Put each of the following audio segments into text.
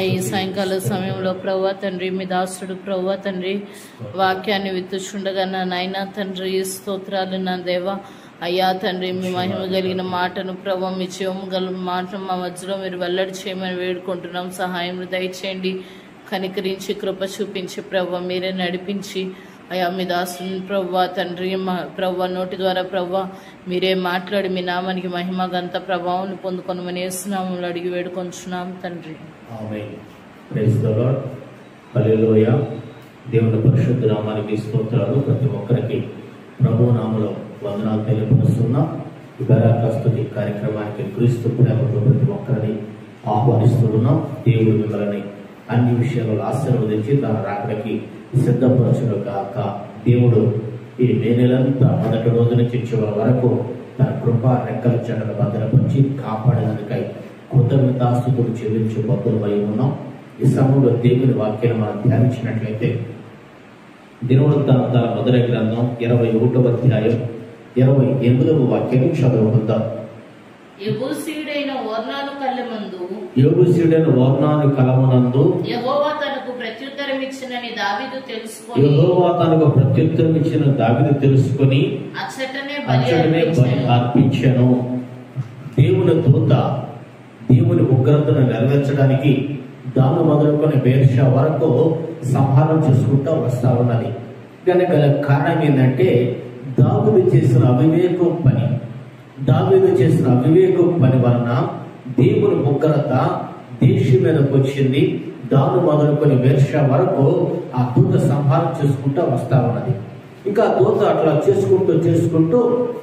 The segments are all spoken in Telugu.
ఈ సాయంకాల సమయంలో ప్రవ్వ తండ్రి మీ దాసుడు ప్రవ్వ తండ్రి వాక్యాన్ని విత్తుచుండగా నా నాయన తండ్రి స్తోత్రాలు నా దేవ అయ్యా తండ్రి మీ మహిమ కలిగిన మాటను ప్రభు మీ జీవము గల మాటను మా మధ్యలో మీరు వెల్లడి చేయమని వేడుకుంటున్నాం సహాయం దయచేయండి కనికరించి కృప చూపించి ప్రభు మీరే నడిపించి అయ్యా మీ దాసుని ప్రవ్వ తండ్రి మా ప్రవ్వ నోటి ద్వారా ప్రవ్వ మీరే మాట్లాడి మీ నామానికి మహిమ గంత ప్రభావం పొందుకొనమని వేస్తున్నాము అడిగి వేడుకొంచున్నాం తండ్రి ఆమె ప్రైజ్ ద లార్డ్ హల్లెలూయా దేవుని పరిశుద్ధ నామానికి స్తోత్రాలు ప్రతి ఒక్కరికి ప్రభు నామలో వందనాలు తెలియపరుస్తున్నాం ఈ బరాకస్తుతి కార్యక్రమానికి క్రీస్తు ప్రేమతో ప్రతి ఒక్కరిని ఆహ్వానిస్తున్నాం దేవుడు మిమ్మల్ని అన్ని విషయాలలో ఆశీర్వదించి తన రాకడికి సిద్ధపరచును కాక దేవుడు ఈ మే నెలంతా మొదటి రోజు నుంచి చివరి వరకు తన కృప రెక్కల చెడ్డను భద్రపరిచి కాపాడినందుకై కృతజ్ఞతాస్తుతులు చెల్లించు భక్తులమై ఉన్నాం ఈ సమయంలో దేవుని వాక్యాన్ని మనం ధ్యానించినట్లయితే దినవృత్తాంతాల మొదటి గ్రంథం ఇరవై ఒకటవ అధ్యాయం ఇరవై ఎనిమిదవ వాక్యం చదువుకుందాం యబూసీయుడైన ఓర్నాను కళ్ళెమందు యోగుశీడైన వర్ణాన్ని కలమనందు యెహోవా తనకు ప్రత్యుత్తరం ఇచ్చినని దావీదు తెలుసుకొని యెహోవా తనకు ప్రత్యుత్తరం ఇచ్చిన దావిని తెలుసుకొని అచ్చటనే బలి అచ్చడనే బలి అర్పించెను. అర్పించాను దేవుని దూత దేవుని ఉగ్రతను నెరవేర్చడానికి దాను మొదలుకొని బేర్ష వరకు సంహారం చేసుకుంటూ వస్తా ఉన్నది దానికి గల కారణం ఏంటంటే దావుడు చేసిన అవివేక పని దావీదు చేసిన అవివేక పని వలన దేవుని ఉగ్రత దేశం మీదకి వచ్చింది దాను మొదలుకొని వేర్ష వరకు ఆ దూత సంహారం చేసుకుంటూ వస్తా ఉన్నది ఇంకా ఆ దూత అట్లా చేసుకుంటూ చేసుకుంటూ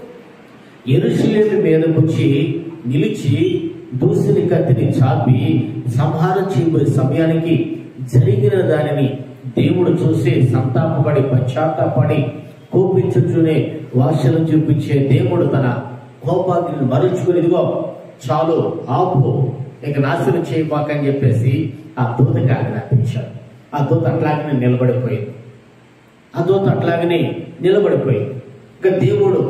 ఎరుషులేమి మీదకి వచ్చి నిలిచి దూసిని కత్తిని చాపి సంహారం చేయబోయే సమయానికి జరిగిన దానిని దేవుడు చూసి సంతాపపడి పశ్చాత్తాపడి కోపించుచునే వాసన చూపించే దేవుడు తన కోపాగ్ని మరుచుకుని ఇదిగో చాలు ఆపు ఇక నాశనం చేయబాకని చెప్పేసి ఆ దూతకి ఆజ్ఞాపించాడు ఆ దూత అట్లాగనే నిలబడిపోయింది ఆ దూత అట్లాగనే నిలబడిపోయింది ఇక దేవుడు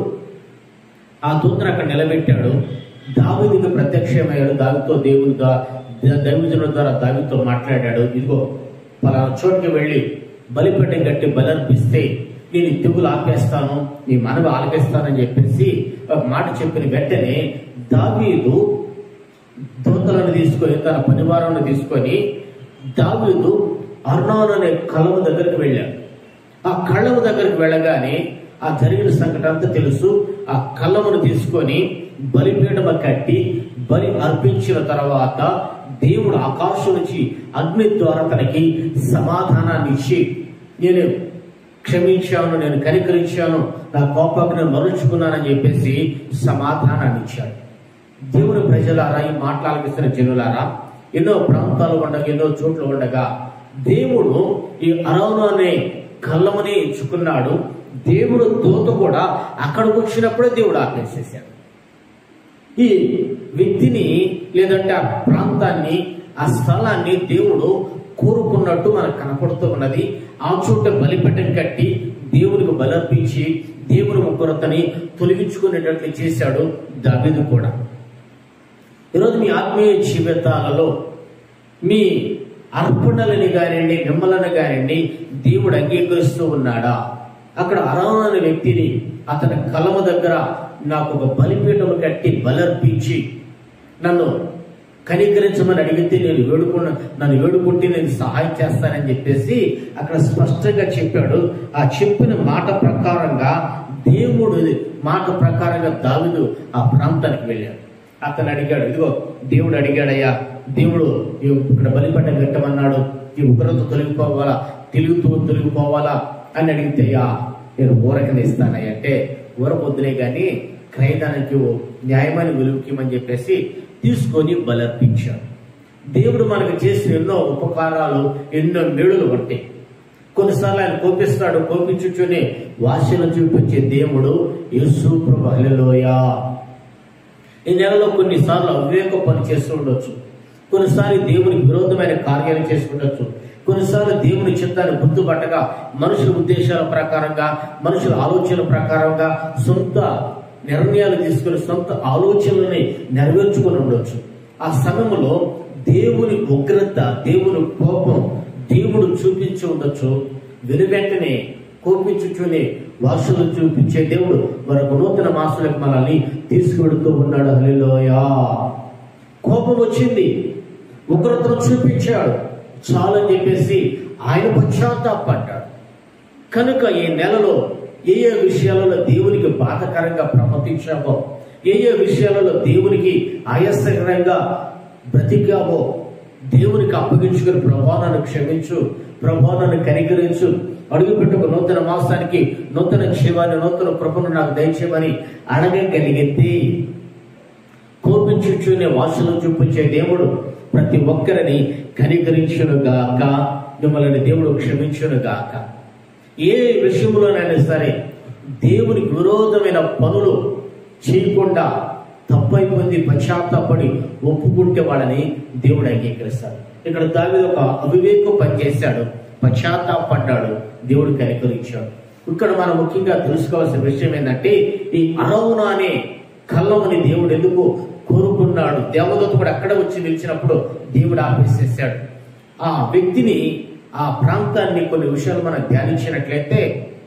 ఆ దూతను అక్కడ నిలబెట్టాడు దావీదుకి ప్రత్యక్షమయ్యాడు దావితో దేవుని దైవజనుల ద్వారా దావితో మాట్లాడాడు ఇదిగో పలానా చోటుకి వెళ్ళి బలిపెట్టె గట్టి బలర్పిస్తే నేను ఈ తెగులు ఆపేస్తాను నీ మనవి ఆలకిస్తానని చెప్పేసి ఒక మాట చెప్పిన వెంటనే దావీదు దూతలను తీసుకొని తన పరివారాన్ని తీసుకొని దావీదు అర్నాన్ అనే కలవ దగ్గరికి వెళ్ళాడు ఆ కళ్ళవ దగ్గరికి వెళ్ళగానే ఆ జరిగిన సంఘటన అంతా తెలుసు ఆ కళ్ళమును తీసుకొని బలిపీఠమ కట్టి బలి అర్పించిన తర్వాత దేవుడు ఆకాశం నుంచి అగ్ని ద్వారా తనకి సమాధానాన్ని ఇచ్చి నేను క్షమించాను నేను కనికరించాను నా కోపాగ్ని మరుచుకున్నానని చెప్పేసి సమాధానాన్ని ఇచ్చాడు దేవుని ప్రజలారా ఈ మాట్లాడిస్తున్న జనులారా ఎన్నో ప్రాంతాలు ఉండగా ఎన్నో చోట్ల ఉండగా దేవుడు ఈ అరవను అనే కళ్ళమని ఎంచుకున్నాడు దేవుడు దూత కూడా అక్కడికి వచ్చినప్పుడే దేవుడు ఆపేసేసాడు ఈ వ్యక్తిని లేదంటే ఆ ప్రాంతాన్ని ఆ స్థలాన్ని దేవుడు కోరుకున్నట్టు మనకు కనపడుతూ ఉన్నది ఆ చోట బలిపెట్టని కట్టి దేవునికి బలర్పించి దేవుని ముగ్గురతని తొలగించుకునేటట్లు చేశాడు దావీదు కూడా ఈరోజు మీ ఆత్మీయ జీవితాలలో మీ అర్పణలని కానివ్వండి మిమ్మల్ని కానివ్వండి దేవుడు అంగీకరిస్తూ ఉన్నాడా అక్కడ అరవణ అనే వ్యక్తిని అతని కలమ దగ్గర నాకు ఒక బలిపీఠం కట్టి బలర్పించి నన్ను కనికరించమని అడిగితే నేను వేడుకున్న నన్ను వేడుకుంటే నేను సహాయం చేస్తానని చెప్పేసి అక్కడ స్పష్టంగా చెప్పాడు ఆ చెప్పిన మాట ప్రకారంగా దేవుడు మాట ప్రకారంగా దావిదు ఆ ప్రాంతానికి వెళ్ళాడు అతను అడిగాడు ఇదిగో దేవుడు అడిగాడయ్యా దేవుడు ఈ ఇక్కడ బలిపడ్డ పెట్టమన్నాడు ఈ ఉగ్రత తొలగిపోవాలా తెలుగుతూ తొలగిపోవాలా అని అడిగితే అయ్యా నేను ఊరకనే ఇస్తానయ్య అంటే ఊరకొద్దులే కానీ క్రయదానికి ఓ న్యాయమైన విలువకిమని చెప్పేసి తీసుకొని బలర్పించాడు దేవుడు మనకు చేసిన ఎన్నో ఉపకారాలు ఎన్నో మేడులు ఉంటాయి కొన్నిసార్లు ఆయన కోపిస్తాడు కోపించుచునే వాసన చూపించే దేవుడు యేసు ప్రభు హల్లెలూయా ఈ నెలలో కొన్నిసార్లు అవివేక పని చేస్తూ ఉండొచ్చు కొన్నిసార్లు దేవునికి విరోధమైన కార్యాలు చేసి ఉండొచ్చు కొన్నిసార్లు దేవుని చిత్తాన్ని గుర్తుపట్టగా మనుషుల ఉద్దేశాల ప్రకారంగా మనుషుల ఆలోచనల ప్రకారంగా సొంత నిర్ణయాలు తీసుకుని సొంత ఆలోచనలని నెరవేర్చుకుని ఉండొచ్చు ఆ సమయంలో దేవుని ఉగ్రత దేవుని కోపం దేవుడు చూపించి ఉండొచ్చు వెనువెంటనే కోపించుచునే వాసులు చూపించే దేవుడు మరొక నూతన మాసులకు మనల్ని తీసుకువెడుతూ ఉన్నాడు హలిలోయా కోపం వచ్చింది ఉగ్రతను చూపించాడు చాలని చెప్పేసి ఆయన పశ్చాత్తాపడ్డాడు కనుక ఈ నెలలో ఏ ఏ విషయాలలో దేవునికి బాధకరంగా ప్రవర్తించామో ఏ ఏ విషయాలలో దేవునికి ఆయాసకరంగా బ్రతికామో దేవునికి అప్పగించుకుని ప్రభావాలను క్షమించు ప్రభావాలను కనికరించు అడుగుపెట్టుకు నూతన మాసానికి నూతన క్షేమాన్ని నూతన కృపను నాకు దయచేయమని అడగగలిగితే కోపించుచునే వాసులు చూపించే దేవుడు ప్రతి ఒక్కరిని కనికరించును గాక మిమ్మల్ని దేవుడు క్షమించును గాక ఏ విషయంలోనైనా సరే దేవునికి విరోధమైన పనులు చేయకుండా తప్పైపోయింది పశ్చాత్తాపడి ఒప్పుకుంటే వాళ్ళని దేవుడు అంగీకరిస్తాడు ఇక్కడ దావి ఒక అవివేకం పనిచేశాడు పశ్చాత్తాపడ్డాడు దేవుడు కనికరించాడు ఇక్కడ మనం ముఖ్యంగా తెలుసుకోవాల్సిన విషయం ఏంటంటే ఈ అరవున అనే కళ్ళమని దేవుడు ఎందుకు కోరుకున్నాడు దేవదూత కూడా అక్కడ వచ్చి నిలిచినప్పుడు దేవుడు ఆపేసేసాడు ఆ వ్యక్తిని ఆ ప్రాంతాన్ని కొన్ని విషయాలు మనం ధ్యానించినట్లయితే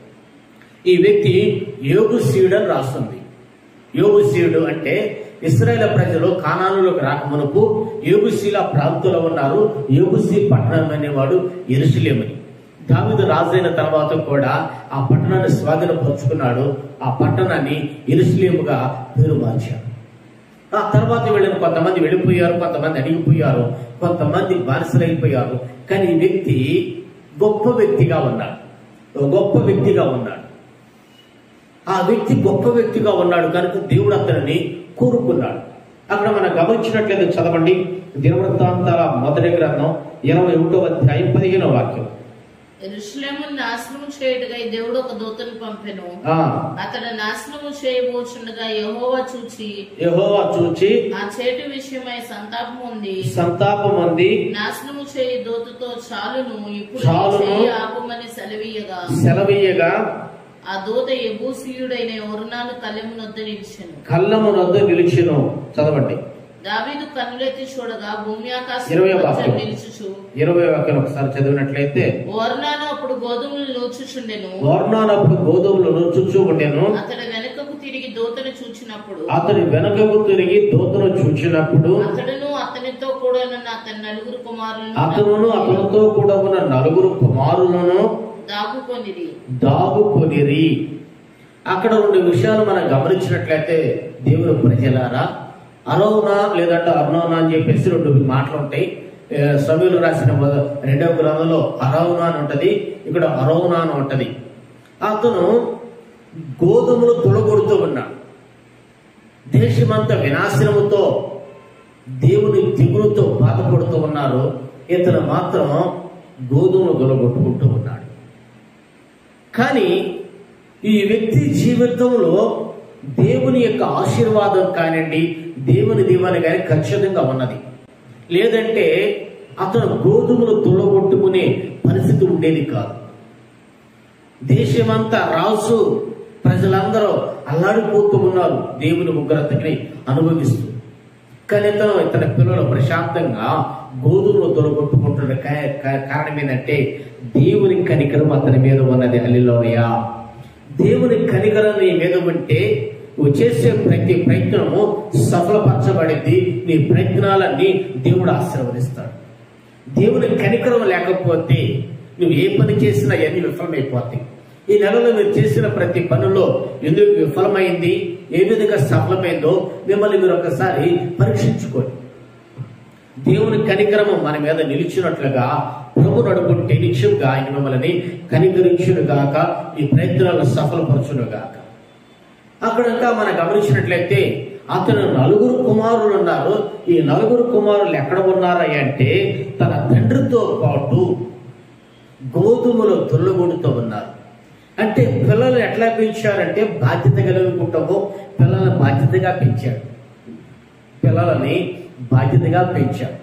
ఈ వ్యక్తి యోగుశీయుడు అని రాస్తుంది యోగుశీయుడు అంటే ఇస్రాయేల్ ప్రజలు కానానులోకి రాకమునపు యోగుశీల ప్రాంతంలో ఉన్నారు యోగుశీ పట్టణం అనేవాడు ఎరుసలేమని దావిదు రాజైన తర్వాత కూడా ఆ పట్టణాన్ని స్వాధీనపరుచుకున్నాడు ఆ పట్టణాన్ని ఎరుసలేముగా పేరు మార్చాడు ఆ తర్వాత వెళ్ళిన కొంతమంది వెళ్ళిపోయారు కొంతమంది అడిగిపోయారు కొంతమంది బానిసలైపోయారు కానీ ఈ వ్యక్తి గొప్ప వ్యక్తిగా ఉన్నాడు ఒక గొప్ప వ్యక్తిగా ఉన్నాడు ఆ వ్యక్తి గొప్ప వ్యక్తిగా ఉన్నాడు కనుక దేవుడు అతనిని కోరుకున్నాడు అక్కడ మనం గమనించినట్లయితే చదవండి దినవృత్తాంతాల మొదటి గ్రంథం ఇరవై ఒకటో అధ్యాయం పదిహేనో వాక్యం ఎరుషులేము నాశనము చేయుటగా దేవుడు ఒక దూతను పంపెను ఆ అతడు నాశనము చేయబోచుండగా యెహోవా చూచి యెహోవా చూచి ఆ చేటు విషయమై సంతాపం ఉంది సంతాపం అంది నాశనము చేయి దూతతో చాలును ఇప్పుడు చాలును. చేయి ఆపమని సెలవీయగా సెలవీయగా ఆ దూత ఎబూసీయుడైన ఒరునాను కళ్ళెమునొద్ద నిలిచెను కళ్ళము నొద్ద నిలిచిను చదవండి దావీదు కన్నులెత్తి చూడగా భూమి ఆకాశం ఇరవై మధ్య వాక్యం. నిలుచుచు ఇరవై వాక్యం ఒకసారి చదివినట్లయితే ఓర్నాను అప్పుడు గోధుమలు నూచుచుండెను వర్ణానప్పుడు గోధుమలు నొచ్చుచూ ఉండెను అతడు వెనుకకు తిరిగి దూతను చూచినప్పుడు అతని వెనకకు తిరిగి దూతను చూచినప్పుడు అతడును అతనితో కూడా ఉన్న అతని నలుగురు కుమారులను అతనును అతనితో కూడా ఉన్న నలుగురు కుమారులను దాగుకొనిది దాగుకొనిరి అక్కడ రెండు విషయాలు మనం గమనించినట్లయితే దేవుని ప్రజలారా అరౌనా లేదంటే అరుణౌనా అని చెప్పేసి రెండు మాటలు ఉంటాయి ఏ, సమీలు రాసిన మొద- రెండవ గ్రంథంలో అరౌనా అని ఉంటది ఇక్కడ అరౌనా అని ఉంటది అతను గోధుమలు తొలగొడుతూ ఉన్నాడు దేశమంతా వినాశనముతో దేవుని దిగులుతో బాధపడుతూ ఉన్నారు ఇతను మాత్రం గోధుమలు తొలగొట్టుకుంటూ ఉన్నాడు కానీ ఈ వ్యక్తి జీవితంలో దేవుని యొక్క ఆశీర్వాదం కానివ్వండి దేవుని దీవెన కానీ ఖచ్చితంగా ఉన్నది లేదంటే అతను గోధుమలు తొలగొట్టుకునే పరిస్థితి ఉండేది కాదు దేశమంతా రాసు ప్రజలందరూ అల్లాడిపోతూ ఉన్నారు దేవుని ఉగ్రతని అనుభవిస్తూ కానీ ఇతను ఇతని పిల్లలు ప్రశాంతంగా గోధుమలు తొలగొట్టుకుంటున్న కా- కా- కారణం ఏంటంటే దేవుని కనికరం అతని మీద ఉన్నది అల్లిలోయ దేవుని కనికరం నీ మీద ఉంటే నువ్వు చేసే ప్రతి ప్రయత్నము సఫలపరచబడింది నీ ప్రయత్నాలన్నీ దేవుడు ఆశీర్వదిస్తాడు దేవుని కనికరం లేకపోతే నువ్వు ఏ పని చేసినా అన్ని విఫలమైపోతాయి ఈ నెలలో మీరు చేసిన ప్రతి పనిలో ఎందుకు విఫలమైంది ఏ విధంగా సఫలమైందో మిమ్మల్ని మీరు ఒకసారి పరీక్షించుకోండి దేవుని కనికరము మన మీద నిలిచినట్లుగా ప్రభు నడుపుంటే నిత్యంగా ఆయన మిమ్మల్ని కనికరించును గాక ఈ ప్రయత్నాలను సఫలపరచును గాక అక్కడ ఇంకా మనం గమనించినట్లయితే అతను నలుగురు కుమారులు ఉన్నారు ఈ నలుగురు కుమారులు ఎక్కడ ఉన్నారా అంటే తన తండ్రితో పాటు గోధుమలు తొల్లగొడుతూ ఉన్నారు అంటే పిల్లలు ఎట్లా పెంచారంటే బాధ్యత కలుగుకుంటామో పిల్లల్ని బాధ్యతగా పెంచాడు పిల్లలని బాధ్యతగా పెంచాడు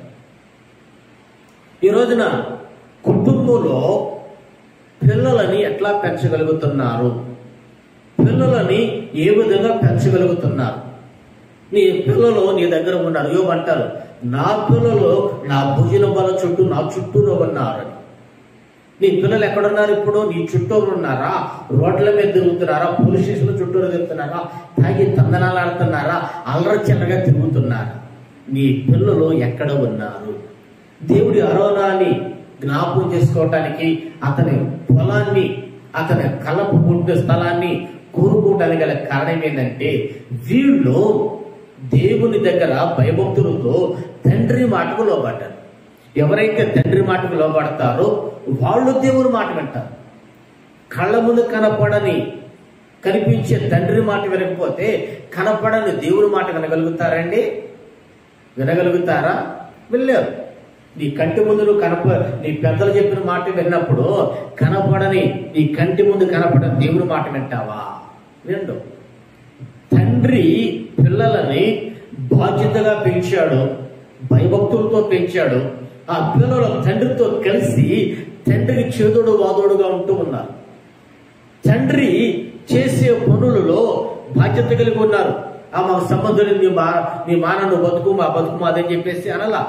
ఈ రోజున కుటుంబంలో పిల్లలని ఎట్లా పెంచగలుగుతున్నారు పిల్లలని ఏ విధంగా పెంచగలుగుతున్నారు నీ పిల్లలు నీ దగ్గర ఉన్నారు యోగ అంటారు నా పిల్లలు నా భుజన బల చుట్టూ నా చుట్టూలో ఉన్నారని నీ పిల్లలు ఎక్కడున్నారు ఇప్పుడు నీ చుట్టూరు ఉన్నారా రోడ్ల మీద తిరుగుతున్నారా పోలీస్ స్టేషన్ల చుట్టూరు తిరుగుతున్నారా తాగి తందనాలు ఆడుతున్నారా అల్లరి చిన్నగా తిరుగుతున్నారా నీ పిల్లలు ఎక్కడ ఉన్నారు దేవుడి అరోనాన్ని జ్ఞాపకం చేసుకోవటానికి అతని పొలాన్ని అతని కలపు పుట్టిన స్థలాన్ని కోరుకోవడానికి గల కారణం ఏంటంటే వీళ్ళు దేవుని దగ్గర భయభక్తులతో తండ్రి మాటకు లోబడ్డారు ఎవరైతే తండ్రి మాటకు లోబడతారో వాళ్ళు దేవుని మాట వింటారు కళ్ళ ముందు కనపడని కనిపించే తండ్రి మాట వినకపోతే కనపడని దేవుని మాట వినగలుగుతారండి వినగలుగుతారా వినలేరు నీ కంటి ముందు నువ్వు కనప నీ పెద్దలు చెప్పిన మాట విన్నప్పుడు కనపడని నీ కంటి ముందు కనపడని దేవుని మాట వింటావా విండు తండ్రి పిల్లలని బాధ్యతగా పెంచాడు భయభక్తులతో పెంచాడు ఆ పిల్లలు తండ్రితో కలిసి తండ్రికి చేదోడు వాదోడుగా ఉంటూ ఉన్నారు తండ్రి చేసే పనులలో బాధ్యత కలిగి ఉన్నారు ఆ మాకు సంబంధం లేదు, నీ మా నీ మాన నువ్వు బతుకు మా బతుకు మాదని చెప్పేసి అనలా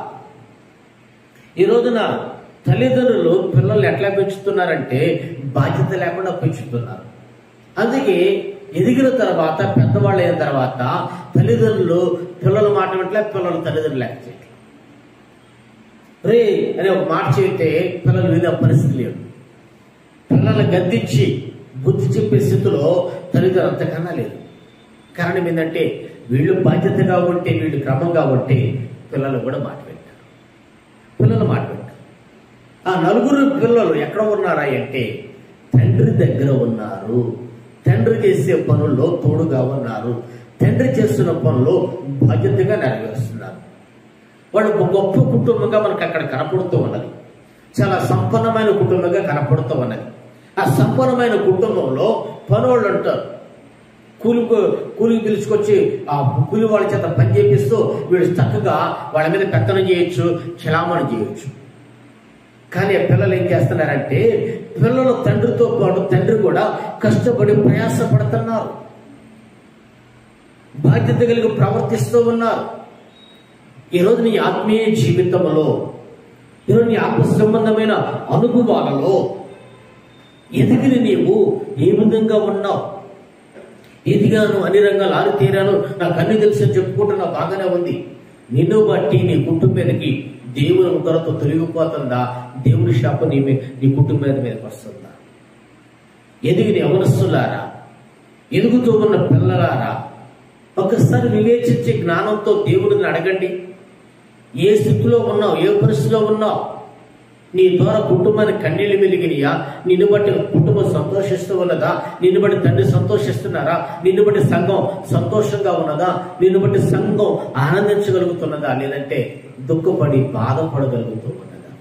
ఈ రోజున తల్లిదండ్రులు పిల్లల్ని ఎట్లా పెంచుతున్నారంటే బాధ్యత లేకుండా పెంచుతున్నారు అందుకే ఎదిగిన తర్వాత పెద్దవాళ్ళు అయిన తర్వాత తల్లిదండ్రులు పిల్లల మాట వింటలే పిల్లలు తల్లిదండ్రులు లెక్క చేయట్లేదు రే అనే ఒక మాట చెబితే పిల్లలు వినే పరిస్థితి లేదు పిల్లల్ని గద్దించి బుద్ధి చెప్పే స్థితిలో తల్లిదండ్రులు అంతకన్నా లేదు కారణం ఏంటంటే వీళ్ళు బాధ్యతగా ఉంటే వీళ్ళు క్రమంగా ఉంటే పిల్లలు కూడా మాట వింటారు పిల్లలు మాట వింటారు ఆ నలుగురు పిల్లలు ఎక్కడ ఉన్నారా అంటే తండ్రి దగ్గర ఉన్నారు తండ్రి చేసే పనుల్లో తోడుగా ఉన్నారు తండ్రి చేస్తున్న పనులు బాధ్యతగా నెరవేరుస్తున్నారు వాడు ఒక గొప్ప కుటుంబంగా మనకు అక్కడ కనపడుతూ ఉన్నది చాలా సంపన్నమైన కుటుంబంగా కనపడుతూ ఉన్నది ఆ సంపన్నమైన కుటుంబంలో పనోళ్ళు ఉంటారు కూలి కూలికి పిలుచుకొచ్చి ఆ కూలి వాళ్ళ చేత పని చేపిస్తూ వీడు చక్కగా వాళ్ళ మీద పెత్తనం చేయొచ్చు చలామణి చేయొచ్చు కానీ ఆ పిల్లలు ఏం చేస్తున్నారంటే పిల్లలు తండ్రితో పాటు తండ్రి కూడా కష్టపడి ప్రయాసపడుతున్నారు బాధ్యత కలిగి ప్రవర్తిస్తూ ఉన్నారు ఈరోజు నీ ఆత్మీయ జీవితంలో ఈరోజు నీ ఆత్మ సంబంధమైన అనుభవాలలో ఎదిగిన నీవు ఏ విధంగా ఉన్నావు ఎదిగాను అన్ని రంగాలు ఆరు తీరాను నాకు అన్ని తెలుసు అని చెప్పుకుంటున్నా బాగానే ఉంది నిన్ను బట్టి నీ కుటుంబానికి దేవుని ఉగ్రత తొలగిపోతుందా దేవుని శాపం నీ మీ- నీ కుటుంబం మీదకి వస్తుందా ఎదిగిన ఎవరస్తున్నారా ఎదుగుతూ ఉన్న పిల్లలారా ఒకసారి వివేచించే జ్ఞానంతో దేవుడిని అడగండి ఏ స్థితిలో ఉన్నావు ఏ పరిస్థితిలో ఉన్నావు నీ ద్వారా కుటుంబానికి కన్నీళ్లు వెలిగినయా నిన్ను బట్టి కుటుంబం సంతోషిస్తూ ఉన్నదా నిన్ను బట్టి తండ్రి సంతోషిస్తున్నారా నిన్ను బట్టి సంఘం సంతోషంగా ఉన్నదా నిన్ను బట్టి సంఘం ఆనందించగలుగుతున్నదా లేదంటే దుఃఖపడి బాధపడగలుగుతూ ఉన్నదా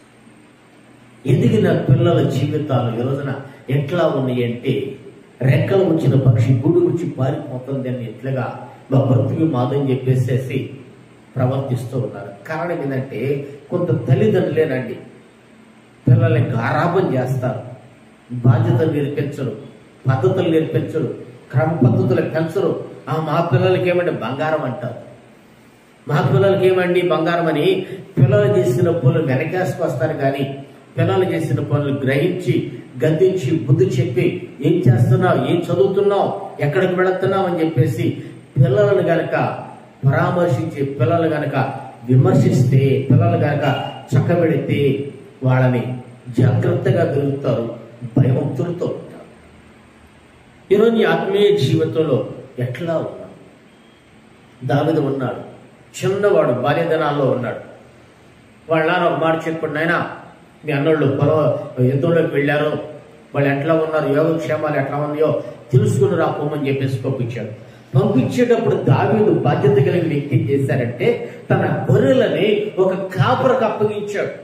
ఎదిగిన పిల్లల జీవితాలు ఈ రోజున ఎట్లా ఉన్నాయి అంటే రెక్కలు వచ్చిన పక్షి గుడి వచ్చి పారిపోతుంది అని ఎట్లుగా మా బ్రతుకు మాదని చెప్పేసేసి ప్రవర్తిస్తూ ఉన్నారు కారణం ఏంటంటే కొంత తల్లిదండ్రులేనండి పిల్లల్ని గారాబం చేస్తారు బాధ్యతలు నేర్పించరు పద్ధతులు నేర్పించరు క్రమ పద్ధతులు పెంచరు ఆ మా పిల్లలకి ఏమంటే బంగారం అంటారు మా పిల్లలకి ఏమండి బంగారం అని పిల్లలు చేసిన పనులు వెనకేసుకొస్తారు కానీ పిల్లలు చేసిన పనులు గ్రహించి గద్దించి బుద్ధి చెప్పి ఏం చేస్తున్నావు ఏం చదువుతున్నావు ఎక్కడికి వెళుతున్నావు అని చెప్పేసి పిల్లలను గనక పరామర్శించి పిల్లలు గనక విమర్శిస్తే పిల్లలు గనక చక్కబెడితే వాళ్ళని జాగ్రత్తగా దొరుకుతారు భయభక్తులతో ఉంటారు ఈరోజు ఈ ఆత్మీయ జీవితంలో ఎట్లా ఉన్నాం దావిద ఉన్నాడు చిన్నవాడు బాల్యదనాల్లో ఉన్నాడు వాళ్ళ నాన్న ఒక మాట చెప్పండి నాయన మీ అన్నోళ్ళు పొలం యుద్ధంలోకి వెళ్ళారు వాళ్ళు ఎట్లా ఉన్నారు యోగక్షేమాలు ఎట్లా ఉన్నాయో తెలుసుకుని రా పొమ్మని చెప్పేసి పంపించాడు పంపించేటప్పుడు దావీదు బాధ్యత కలిగిన వ్యక్తి ఏం చేశారంటే తన గొర్రెలని ఒక కాపరకు అప్పగించాడు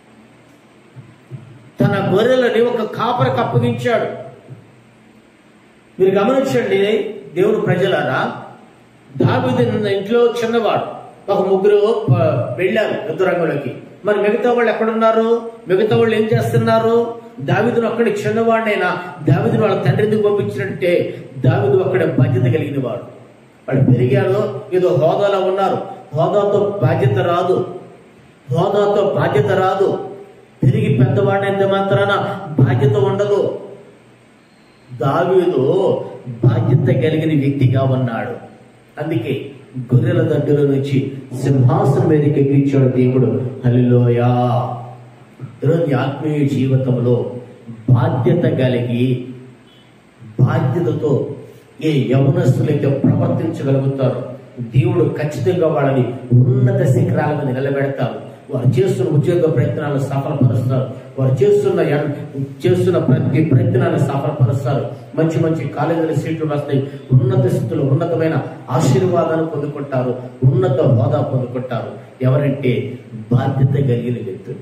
తన గొర్రెలని ఒక కాపరకు అప్పగించాడు మీరు గమనించండి దేవుడు ప్రజలారా దావీదు ఇంట్లో చిన్నవాడు ఒక ముగ్గురు ఆ, వెళ్ళారు యుద్ధ రంగంలోకి మరి మిగతా వాళ్ళు ఎక్కడున్నారు మిగతా వాళ్ళు ఏం చేస్తున్నారు దావిదును అక్కడి చిన్నవాడినైనా దావిదును వాళ్ళ తండ్రి ఎందుకు పంపించినట్టే దావిదు అక్కడ బాధ్యత కలిగిన వాడు వాళ్ళు పెరిగారు ఏదో హోదాలో ఉన్నారు హోదాతో బాధ్యత రాదు హోదాతో బాధ్యత రాదు తిరిగి పెద్దవాడైతే మాత్రాన బాధ్యత ఉండదు దావీదు బాధ్యత కలిగిన వ్యక్తిగా ఉన్నాడు అందుకే గొర్రెల దగ్గర నుంచి సింహాసనం మీదకి ఎక్కించాడు దేవుడు హలిలోయా ఈరోజు ఆత్మీయ జీవితంలో బాధ్యత కలిగి బాధ్యతతో ఏ యవనస్తులైతే ప్రవర్తించగలుగుతారో దేవుడు ఖచ్చితంగా వాళ్ళని ఉన్నత శిఖరాల మీద నిలబెడతారు వారు చేస్తున్న ఉద్యోగ ప్రయత్నాలను సఫలపరుస్తారు వారు చేస్తున్న ఎన్- చేస్తున్న ప్రతి ప్రయత్నాన్ని సఫలపరుస్తారు మంచి మంచి కాలేజీల సీట్లు వస్తాయి ఉన్నత స్థితిలో ఉన్నతమైన ఆశీర్వాదాలు పొందుకుంటారు ఉన్నత హోదా పొందుకుంటారు ఎవరంటే బాధ్యత కలిగిన వ్యక్తులు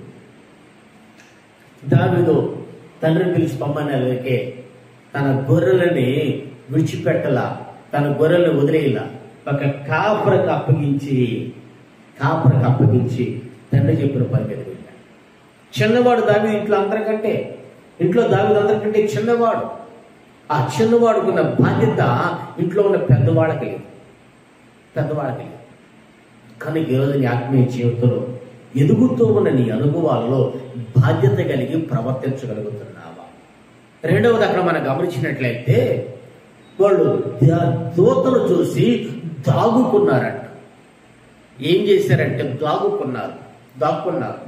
దావీదు తండ్రిని పిలిచి పంపనకే తన గొర్రెలని విడిచిపెట్టలా తన గొర్రెలను వదిలేయలా ఒక కాపరకు అప్పగించి కాపరకు అప్పగించి తండ్రి చెప్పిన పని మీద వెళ్ళాడు చిన్నవాడు దావి ఇంట్లో అందరికంటే ఇంట్లో దావి అందరికంటే చిన్నవాడు ఆ చిన్నవాడుకున్న బాధ్యత ఇంట్లో ఉన్న పెద్దవాళ్ళకి లేదు పెద్దవాళ్ళకి లేదు కానీ ఈరోజు నీ ఆత్మీయ జీవితంలో ఎదుగుతూ ఉన్న నీ అనుభవాలలో బాధ్యత కలిగి ప్రవర్తించగలుగుతున్నావా రెండవది అక్కడ మనం గమనించినట్లయితే వాళ్ళు ద- దూతను చూసి దాగుకున్నారంట ఏం చేశారంటే దాగుకున్నారు దాక్కున్నారు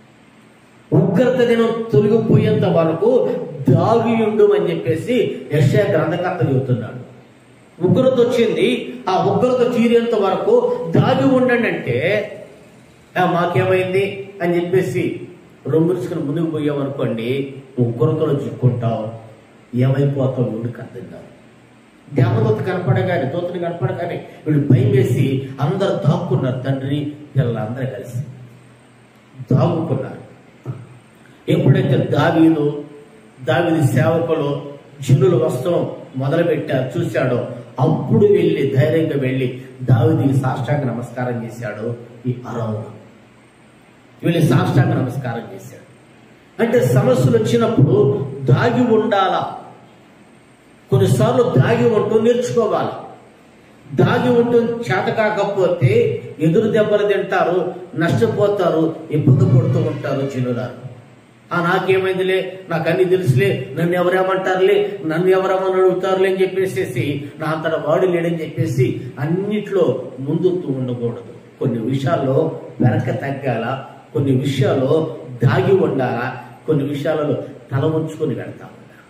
ఉగ్రత దినం తొలగిపోయేంత వరకు దాగి ఉండు అని చెప్పేసి యశా గ్రంథకర్త చెబుతున్నాడు ఉగ్రత వచ్చింది ఆ ఉగ్రత తీరేంత వరకు దాగి ఉండండి అంటే "ఆ, మాకేమైంది అని చెప్పేసి రొమ్మురుచుకుని ముందుకు పోయామనుకోండి నువ్వు ఉగ్రతలో చిక్కుంటావు ఏమైపోతావు వీడికి అర్థం కాదు దేవదూత కనపడగానే దూతని కనపడగానే వీళ్ళు భయం వేసి అందరు దాక్కున్నారు తండ్రి పిల్లలందరూ కలిసి దాగుకున్నారు ఎప్పుడైతే దావీదు దావీది సేవకులు జనులు వస్త్రం మొదలు పెట్టారు చూశాడో అప్పుడు వెళ్ళి ధైర్యంగా వెళ్ళి దావీదికి సాష్టాంగ నమస్కారం చేశాడు ఈ అరౌన వెళ్ళి సాష్టాంగ నమస్కారం చేశాడు అంటే సమస్యలు వచ్చినప్పుడు దాగి ఉండాలా కొన్నిసార్లు దాగి ఉంటూ నేర్చుకోవాలి దాగి ఉంటూ చేత కాకపోతే ఎదురు దెబ్బలు తింటారు నష్టపోతారు ఇబ్బంది పడుతూ ఉంటారు జనులారు ఆ నాకేమైందిలే నాకు అన్ని తెలుసులే నన్ను ఎవరేమంటారులే నన్ను ఎవరేమని అడుగుతారులే అని చెప్పేసి నా అంతట వాడు లేడని చెప్పేసి అన్నిట్లో ముందుతూ ఉండకూడదు కొన్ని విషయాల్లో వెనక తగ్గాల కొన్ని విషయాల్లో దాగి ఉండాలా కొన్ని విషయాలలో తల ఉంచుకొని వెళ్తా ఉండాలి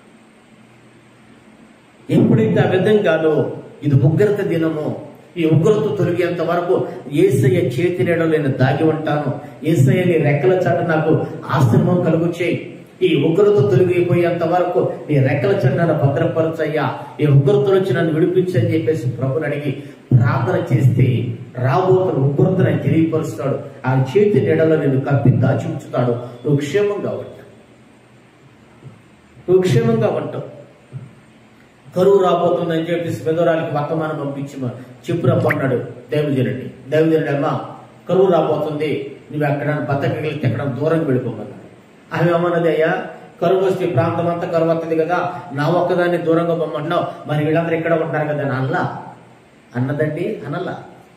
ఎప్పుడైతే ఆ విధంగానో ఇది ఉగ్రత దినమో ఈ ఉగ్రత తొలగేంత వరకు ఏసయ్య చేతి నీడలో నేను దాగి ఉంటాను ఏసయ్య నీ రెక్కల చాట నాకు ఆశ్రమం కలుగు చేయి ఈ ఉగ్రత తొలగిపోయేంత వరకు నీ రెక్కల చాట నన్ను భద్రపరచయ్యా ఈ ఉగ్రత నుంచి నన్ను విడిపించని చెప్పేసి ప్రభుని అడిగి ప్రార్థన చేస్తే రాబోతున్న ఉగ్రతను తెలియపరుస్తాడు ఆ చేతి నీడలో నేను కప్పి దాచి ఉంచుతాడు నువ్వు క్షేమంగా ఉంటావు నువ్వు క్షేమంగా ఉంటావు కరువు రాబోతుందని చెప్పేసి పెదవరానికి వర్తమానం పంపించి మ- చెప్పు రమ్మన్నాడు దైవజనుడిని దైవజనుడు అమ్మా కరువు రాబోతుంది నువ్వు ఎక్కడ బతకగలిగితే ఎక్కడ దూరం వెళ్ళిపోమన్నాడు ఆమె ఏమన్నది అయ్యా కరువు వస్తే ఈ ప్రాంతం అంతా కరువు వస్తుంది కదా నా ఒక్కదాన్ని దూరంగా పొమ్మంటున్నావు మరి వీళ్ళందరూ ఇక్కడ ఉంటారు కదా అని అల్లా అన్నదండి అనల్లా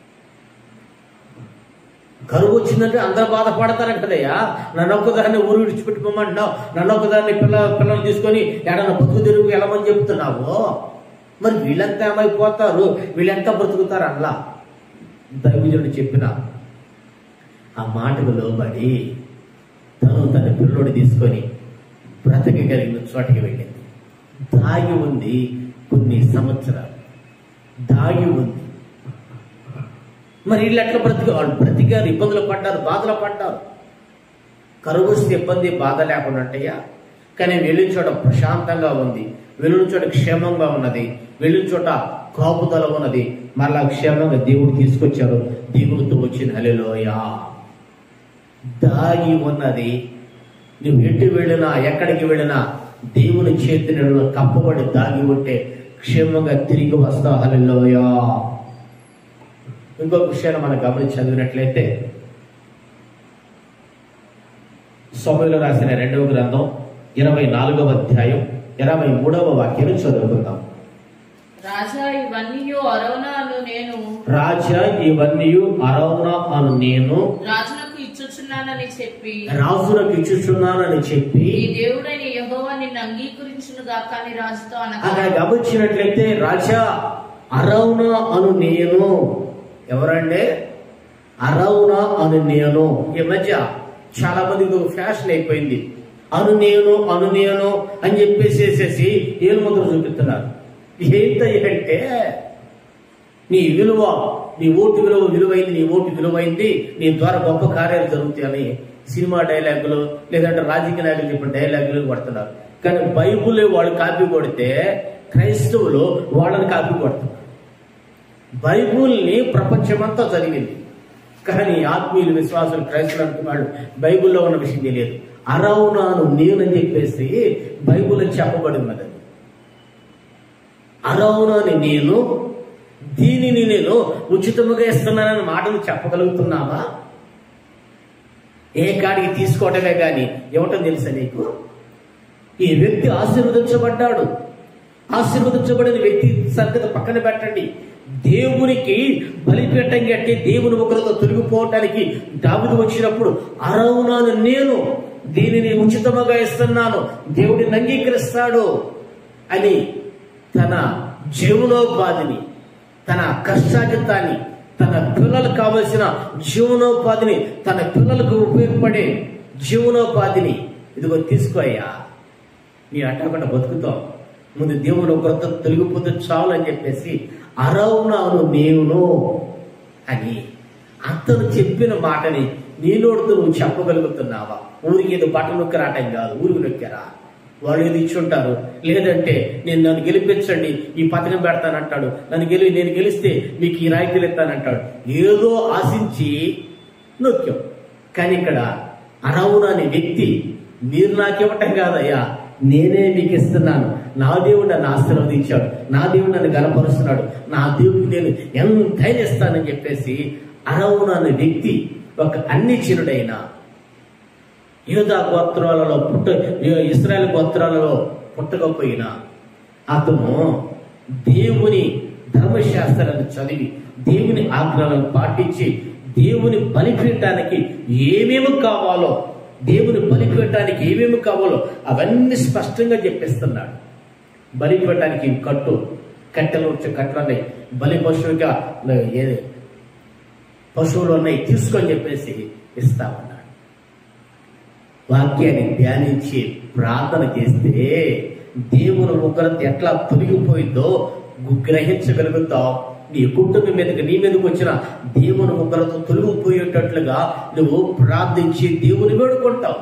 కరువు వచ్చిందంటే అందరూ బాధపడతారు కదయ్యా నన్ను ఒక్కదాన్ని ఊరు విడిచిపెట్టుకోమంటున్నావు నన్ను ఒక్కదాన్ని పిల్ల పిల్లలు తీసుకొని ఎడన బతుకు తిరుగు వెళ్ళమని చెప్తున్నావు మరి వీళ్ళంతా ఏమైపోతారు వీళ్ళంతా బ్రతుకుతారు అల్లా దైవజనుడు చెప్పిన ఆ మాటకు లోబడి తను తన పిల్లోడు తీసుకొని బ్రతకగలిగిన చోటకి వెళ్ళింది దాగి ఉంది కొన్ని సంవత్సరాలు దాగి ఉంది మరి వీళ్ళు ఎట్లా బ్రతిక వాళ్ళు బ్రతికారు ఇబ్బందులు పడ్డారు బాధలు పడ్డారు కరువు వస్తే ఇబ్బంది బాధ లేకుండా ఉంటాయా కానీ వెళ్ళిన చోట ప్రశాంతంగా ఉంది వెళ్ళిన చోట క్షేమంగా ఉన్నది వెళ్ళిన చోట కాపుదల ఉన్నది మరలా క్షేమంగా దేవుడు తీసుకొచ్చారు దేవుడితో వచ్చిన హలిలోయా దాగి ఉన్నది నువ్వు ఎటు వెళ్ళినా ఎక్కడికి వెళ్ళినా దేవుని చేతి నీడలో కప్పబడి దాగి ఉంటే క్షేమంగా తిరిగి వస్తావు హలిలోయా ఇంకొక విషయాన్ని మనం గమనించి చదివినట్లయితే సోమయులు రాసిన రెండవ గ్రంథం ఇరవై నాలుగవ అధ్యాయం ఇరవై మూడవ వాక్యం చదువుకుందాం రాజా ఇవన్నీ అరవనాను నేను రాజా ఇవన్నీ అరవున అను నేను రాజునకు ఇచ్చుచున్నానని చెప్పి రాజులకు ఇచ్చుచున్నానని చెప్పి ఈ దేవుడైన యెహోవా నిన్ను అంగీకరించును గాక అని రాజుతో అక్కడ అనగా గమనించినట్లయితే రాజా అరవున అను నేను ఎవరంటే అరవున అను నేను ఈ మధ్య చాలా మందికి ఒక ఫ్యాషన్ అయిపోయింది అను నేను అను నేను అని చెప్పేసేసేసి ఏలు ముద్ర చూపిస్తున్నారు ఏంటంటే నీ విలువ నీ ఓటు విలువ విలువైంది నీ ఓటు విలువైంది నీ ద్వారా గొప్ప కార్యాలు జరుగుతాయని సినిమా డైలాగులు లేదంటే రాజకీయ నాయకులు చెప్పిన డైలాగులు కొడుతున్నారు కానీ బైబుల్ వాళ్ళు కాపీ కొడితే క్రైస్తవులు వాళ్ళని కాపీ కొడుతున్నారు బైబుల్ని ప్రపంచమంతా చదివింది కానీ ఆత్మీయులు విశ్వాసులు క్రైస్తవులు అంటున్నాడు బైబిల్లో ఉన్న విషయం తెలియదు అరవునాను నేనని చెప్పేసి బైబుల్ చెప్పబడి ఉన్నది అరవునాని నేను దీనిని నేను ఉచితముగా ఇస్తున్నానని మాటలు చెప్పగలుగుతున్నావా ఏ కాడికి తీసుకోవటమే కానీ ఇవ్వటం తెలుసా నీకు ఈ వ్యక్తి ఆశీర్వదించబడ్డాడు ఆశీర్వదించబడిన వ్యక్తి సంగతి పక్కన పెట్టండి దేవునికి బలిపీఠం కట్టి దేవుని ఒకరితో తొలగిపోవటానికి దావిది వచ్చినప్పుడు అరవునాను నేను దీనిని ఉచితముగా ఇస్తున్నాను దేవుడిని అంగీకరిస్తాడు అని తన జీవనోపాధిని తన కష్టాజితాన్ని తన పిల్లలకు కావలసిన జీవనోపాధిని తన పిల్లలకు ఉపయోగపడే జీవనోపాధిని ఇదిగో తీసుకోయ్యా నీ అట్టకుండా బతుకుతావు ముందు దేవుడు ఒకరితో తొలగిపోతే చాలు అని చెప్పేసి అరవునాను నేను అని అతను చెప్పిన మాటని నీ నోడుతో నువ్వు చెప్పగలుగుతున్నావా ఊరికి ఏదో బట్టలు నొక్కి రావటం కాదు ఊరికి నొక్కారా వాళ్ళు ఏది ఇచ్చుంటారు లేదంటే నేను నన్ను గెలిపించండి ఈ పథకం పెడతానంటాడు నన్ను గెలి నేను గెలిస్తే మీకు ఈ రాయితీలు ఇస్తానంటాడు ఏదో ఆశించి నొక్కాం కానీ ఇక్కడ అరవున అనే వ్యక్తి మీరు నాకివ్వటం కాదయ్యా నేనే మీకు ఇస్తున్నాను నా దేవుడు నన్ను ఆశీర్వదించాడు నా దేవుడు నన్ను గనపరుస్తున్నాడు నా దేవుడికి నేను ఎంతైనా ఇస్తానని చెప్పేసి అరవున అనే వ్యక్తి ఒక అన్ని చిరుడైన యూదా గోత్రాలలో పుట్ట ఇస్రాయల్ గోత్రాలలో పుట్టకపోయినా అతను దేవుని ధర్మశాస్త్రాన్ని చదివి దేవుని ఆజ్ఞలను పాటించి దేవుని బలిపీయటానికి ఏమేమి కావాలో దేవుని బలిపీయటానికి ఏమేమి కావాలో అవన్నీ స్పష్టంగా చెప్పిస్తున్నాడు బలిపీయటానికి కట్టు కట్టెలు వచ్చే కట్టెలు ఉన్నాయి బలి పశువుగా ఏది పశువులు ఉన్నాయి తీసుకొని చెప్పేసి ఇస్తామన్నాడు వాక్యాన్ని ధ్యానించి ప్రార్థన చేస్తే దేవుని ఉగ్రత ఎట్లా తొలగిపోయిందో గు- గ్రహించగలుగుతావు నీ కుటుంబం మీదకి నీ మీదకి వచ్చిన దేవుని ఉగ్రత తొలగిపోయేటట్లుగా నువ్వు ప్రార్థించి దేవుని వేడుకుంటావు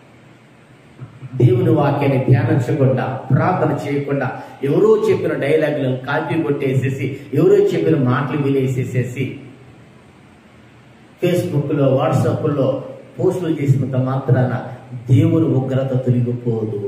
దేవుని వాక్యాన్ని ధ్యానించకుండా ప్రార్థన చేయకుండా ఎవరో చెప్పిన డైలాగులను కాపీ కొట్టేసేసి ఎవరో చెప్పిన మాటలు వినేసేసేసి ఫేస్బుక్ లో వాట్సాప్ లో పోస్టులు చేసినంత మాత్రాన దేవుని ఉగ్రత తొలగిపోదు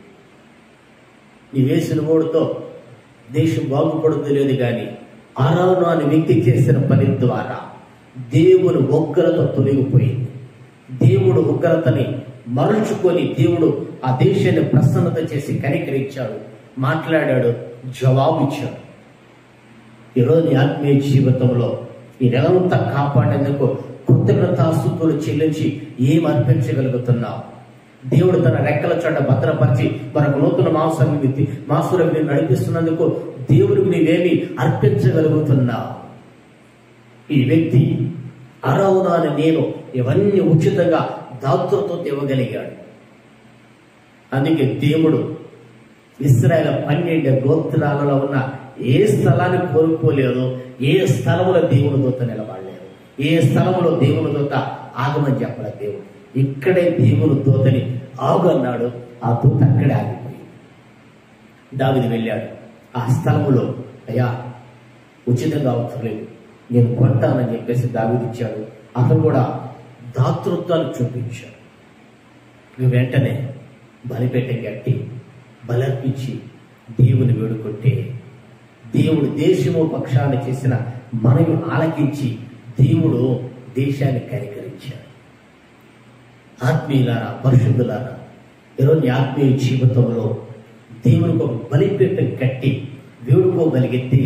నీ వేసిన ఓడుతో దేశం బాగుపడుతుంది లేదు కానీ అరాను అనే వ్యక్తి చేసిన పని ద్వారా దేవుని ఉగ్రత తొలగిపోయింది దేవుడు ఉగ్రతని మరల్చుకొని దేవుడు ఆ దేశాన్ని ప్రసన్నత చేసి కనికరించాడు మాట్లాడాడు జవాబు ఇచ్చాడు ఈరోజు నీ ఆత్మీయ జీవితంలో ఈ నెలంతా కాపాడేందుకు కృతజ్ఞతాస్తుతులు చెల్లించి ఏం అర్పించగలుగుతున్నావు దేవుడు తన రెక్కల చోట భద్రపరిచి మనకు నూతన మాంసాన్ని మాసురవిని నడిపిస్తున్నందుకు దేవుడికి నీవేమి అర్పించగలుగుతున్నావు ఈ వ్యక్తి అరవునా అని నేను ఇవన్నీ ఉచితంగా దాతృత్వం ఇవ్వగలిగాడు అందుకే దేవుడు ఇస్రాయల్ పన్నెండు గోత్రాలలో ఉన్న ఏ స్థలాన్ని కోరుకోలేదు ఏ స్థలంలో దేవుని దూత నిలబడలేదు ఏ స్థలంలో దేవుని దూత ఆగమని చెప్పలేదు దేవుడు ఇక్కడే దేవుని దూతని ఆగు అన్నాడు ఆ దూత అక్కడే ఆగిపోయింది దావిది వెళ్ళాడు ఆ స్థలములో అయ్యా ఉచితంగా అవసరం లేదు నేను కొంటానని చెప్పేసి దావిది ఇచ్చాడు అతను కూడా దాతృత్వాన్ని చూపించాడు ఇక వెంటనే బలిపేట కట్టి బలర్పించి దేవుని వేడుకుంటే దేవుడు దేశము పక్షాన్ని చేసిన మనవి ఆలకించి దేవుడు దేశాన్ని కనికరించాడు ఆత్మీయులారా పరిశుద్ధులారా ఈరోజు నీ ఆత్మీయ జీవితంలో దేవునికి ఒక బలిపీఠం కట్టి వేడుకోగలిగితే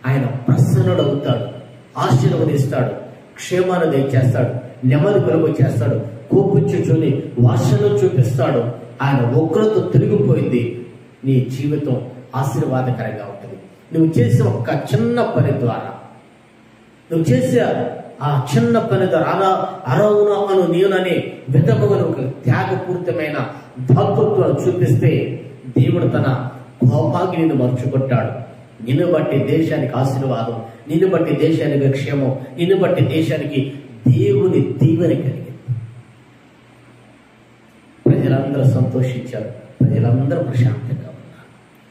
ఆయన ప్రసన్నుడు అవుతాడు ఆశీర్వదిస్తాడు క్షేమాన్ని దయచేస్తాడు నెమ్మది కలుగు చేస్తాడు కోపించుచుని వర్షను చూపిస్తాడు ఆయన ఉగ్రత తిరిగిపోయింది నీ జీవితం ఆశీర్వాదకరంగా ఉంటుంది నువ్వు చేసే ఒక్క చిన్న పని ద్వారా నువ్వు చేసే ఆ చిన్న పని ద్వారా అలా అరవున అను నేననే విధముగా ఒక త్యాగపూరితమైన భక్తత్వాన్ని చూపిస్తే దేవుడు తన కోపాగ్నిని మర్చుకుంటాడు నిన్ను బట్టి దేశానికి ఆశీర్వాదం నిన్ను బట్టి దేశానికి క్షేమం నిన్ను బట్టి దేశానికి దేవుని దీవెన కలిగింది ప్రజలందరూ సంతోషించారు ప్రజలందరూ ప్రశాంతంగా ఉన్నారు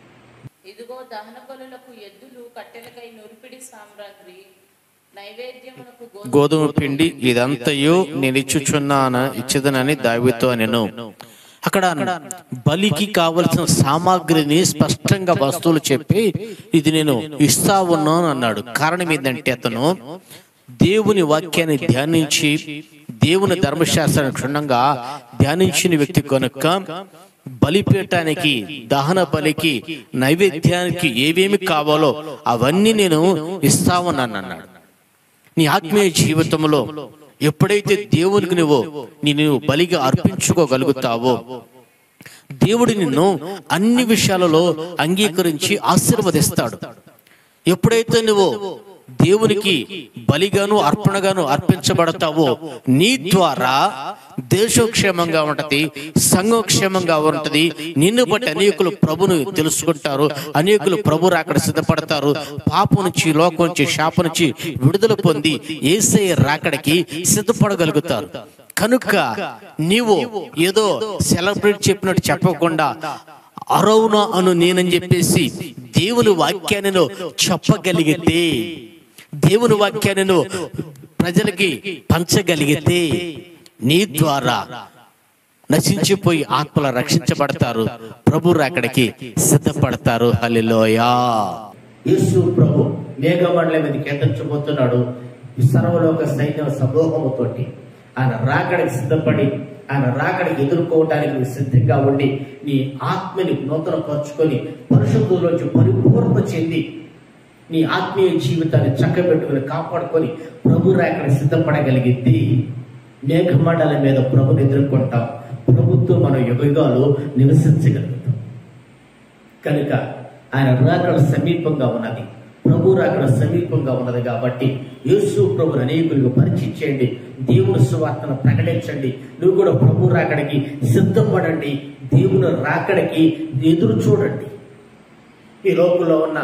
ఇదిగో దహన బలులకు ఎద్దులు కట్టెలకై నురిపిడి సామ్రాగ్రి నైవేద్యమునకు గోధుమ పిండి ఇదంతయు నేను ఇచ్చుచున్నాను ఇచ్చదనని దావితో నేను అక్కడ బలికి కావలసిన సామాగ్రిని స్పష్టంగా వస్తువులు చెప్పి ఇది నేను ఇస్తా ఉన్నాను అన్నాడు కారణం ఏంటంటే అతను దేవుని వాక్యాన్ని ధ్యానించి దేవుని ధర్మశాస్త్రాన్ని క్షుణ్ణంగా ధ్యానించిన వ్యక్తి కనుక బలిపీఠానికి దహన బలికి నైవేద్యానికి ఏవేమి కావాలో అవన్నీ నేను ఇస్తామన్నాను అన్నాడు నీ ఆత్మీయ జీవితంలో ఎప్పుడైతే దేవునికి నువ్వు నీ నువ్వు బలిగా అర్పించుకోగలుగుతావో దేవుడు నిన్ను అన్ని విషయాలలో అంగీకరించి ఆశీర్వదిస్తాడు ఎప్పుడైతే నువ్వు దేవునికి బలిగాను అర్పణగాను అర్పించబడతావో నీ ద్వారా దేశోక్షేమంగా ఉంటది సంఘోక్షేమంగా ఉంటది నిన్ను బట్టి అనేకులు ప్రభును తెలుసుకుంటారు అనేకులు ప్రభు అక్కడ సిద్ధపడతారు పాపం నుంచి లోకం నుంచి శాప నుంచి విడుదల పొంది ఏసై రాకడికి సిద్ధపడగలుగుతారు కనుక నీవు ఏదో సెలబ్రేట్ చెప్పినట్టు చెప్పకుండా అరౌన అను నేనని చెప్పేసి దేవుని వాక్యాన్ని నువ్వు చెప్పగలిగితే దేవుని వాక్యాన్ని నువ్వు ప్రజలకి పంచగలిగితే నీ ద్వారా నశించిపోయి ఆత్మల రక్షించబడతారు ప్రభు రాకడికి సిద్ధపడతారు హలిలోయా యేసు ప్రభు మేఘమండలం మీద కేంద్రించబోతున్నాడు ఈ సర్వలోక సైన్య సమూహముతోటి ఆయన రాకడికి సిద్ధపడి ఆయన రాకడికి ఎదుర్కోవడానికి నువ్వు సిద్ధంగా ఉండి నీ ఆత్మని నూతనపరుచుకొని పరిశుద్ధుల్లోంచి పరిపూర్ణ చెంది నీ ఆత్మీయ జీవితాన్ని చక్కబెట్టుకుని కాపాడుకొని ప్రభు రాకడికి సిద్ధపడగలిగితే మేఘమండలం మీద ప్రభుని ఎదుర్కొంటాం ప్రభుత్వం మన యుగాలు నివసించగలుగుతాం కనుక ఆయన రాకడ సమీపంగా ఉన్నది ప్రభు రాకడ సమీపంగా ఉన్నది కాబట్టి యేసు ప్రభుని అనేకులకు పరిచయం చేయండి దేవుని సువార్తను ప్రకటించండి నువ్వు కూడా ప్రభు రాకడికి సిద్ధపడండి దేవుని రాకడికి ఎదురు చూడండి ఈ లోకంలో ఉన్న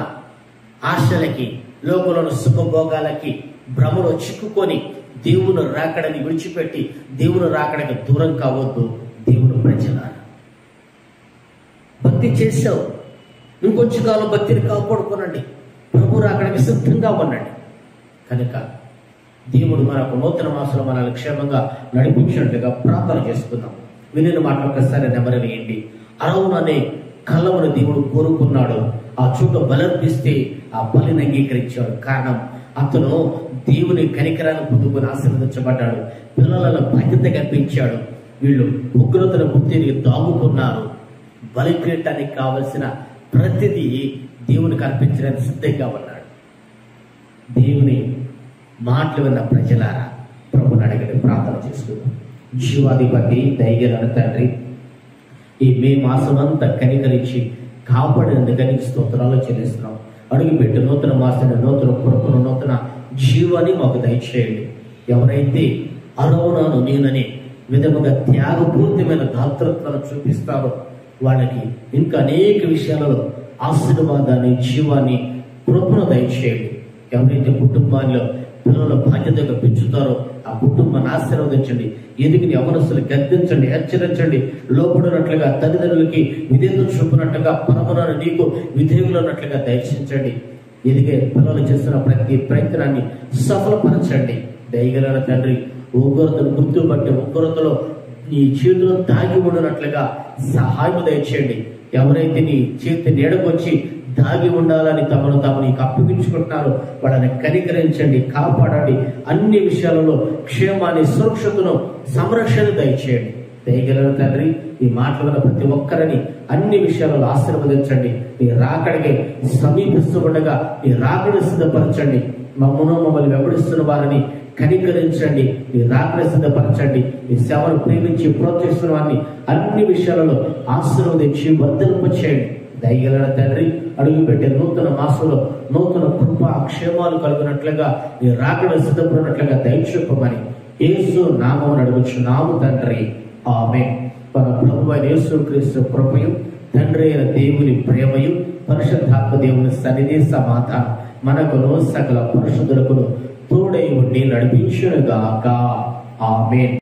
ఆశలకి లోకంలో ఉన్న సుఖభోగాలకి భ్రమలో చిక్కుకొని దేవుని రాకడని విడిచిపెట్టి దేవుని రాకడకి దూరం కావద్దు దేవుని ప్రజలారా భక్తి చేసావు ఇంకొంచెం కాలం భక్తిని కాపాడుకోనండి ప్రభు రాకడానికి సిద్ధంగా ఉండండి కనుక దేవుడు మనకు నూతన మాసంలో మనల్ని క్షేమంగా నడిపించినట్లుగా ప్రార్థన చేసుకుందాం వినిన మాట ఒక్కసారి నెమరు వేయండి అరవుననే కళ్ళమును దేవుడు కోరుకున్నాడు ఆ చోట బలర్పిస్తే ఆ బలిని అంగీకరించాడు కారణం అతను దేవుని కనికరాన్ని పొందుకొని ఆశీర్వదించబడ్డాడు పిల్లల బాధ్యత కల్పించాడు వీళ్ళు ఉగ్రతను బుద్ధిని దాగుకున్నారు బలిపీయటానికి కావలసిన ప్రతిదీ దేవునికి అర్పించడానికి సిద్ధంగా ఉన్నాడు దేవుని మాటలు విన్న ప్రజలారా ప్రభుని అడిగిన ప్రార్థన చేసుకుందాం జీవాధిపతి దైగలను తండ్రి ఈ మే మాసం అంతా కనికరించి కాపాడినందుకు నీకు స్తోత్రాలు చెల్లిస్తున్నాం అడుగుపెట్టి నూతన మాసాన్ని నూతన కృపను నూతన జీవాన్ని మాకు దయచేయండి ఎవరైతే అరవనాను నేనని విధముగా త్యాగపూర్తిమైన దాతృత్వాన్ని చూపిస్తారో వాళ్ళకి ఇంకా అనేక విషయాలలో ఆశీర్వాదాన్ని జీవాన్ని కృపను దయచేయండి ఎవరైతే కుటుంబాల్లో పిల్లల బాధ్యతగా పెంచుతారో ఆ కుటుంబాన్ని ఆశీర్వదించండి ఎదిగిన యవనస్తులు గద్దించండి హెచ్చరించండి లోపడినట్లుగా తల్లిదండ్రులకి విధేయత చూపినట్లుగా పరమరాన్ని నీకు విధేయులన్నట్లుగా దర్శించండి ఎదిగే పిల్లలు చేస్తున్న ప్రతి ప్రయత్నాన్ని సఫలపరచండి దయగల తండ్రి ఉగ్రతను గుర్తుపట్టి ఉగ్రతలో నీ చేతిలో దాగి ఉండనట్లుగా సహాయం దయచేయండి ఎవరైతే నీ చేతి నీడకొచ్చి దాగి ఉండాలని తమను తాము నీకు అప్పగించుకుంటున్నారో వాళ్ళని కనికరించండి కాపాడండి అన్ని విషయాలలో క్షేమాన్ని సురక్షతను సంరక్షణ దయచేయండి దయగలరు తండ్రి ఈ మాటలు విన్న ప్రతి ఒక్కరిని అన్ని విషయాలలో ఆశీర్వదించండి మీ రాకడికి సమీపిస్తూ ఉండగా మీ రాకడి సిద్ధపరచండి మమ్మను మమ్మల్ని వెంబడిస్తున్న వారిని కనికరించండి మీ రాకడి సిద్ధపరచండి మీ సేవను ప్రేమించి ప్రోత్సహిస్తున్న వారిని అన్ని విషయాలలో ఆశీర్వదించి వర్ధలింపచేయండి దయగలన తండ్రి అడుగు పెట్టే నూతన మాసంలో నూతన కృప క్షేమాలు కలుగునట్లుగా మీ రాకడ సిద్ధపడినట్లుగా దయచూపమని యేసు నామం అడుగుచున్నాము తండ్రి ఆమె మన ప్రభు అయిన యేసు క్రీస్తు కృపయు తండ్రి అయిన దేవుని ప్రేమయు పరిశుద్ధాత్మ దేవుని సన్నిధి సమాధానం మనకును సకల పురుషులకు తోడై ఉండి నడిపించునుగాక ఆమె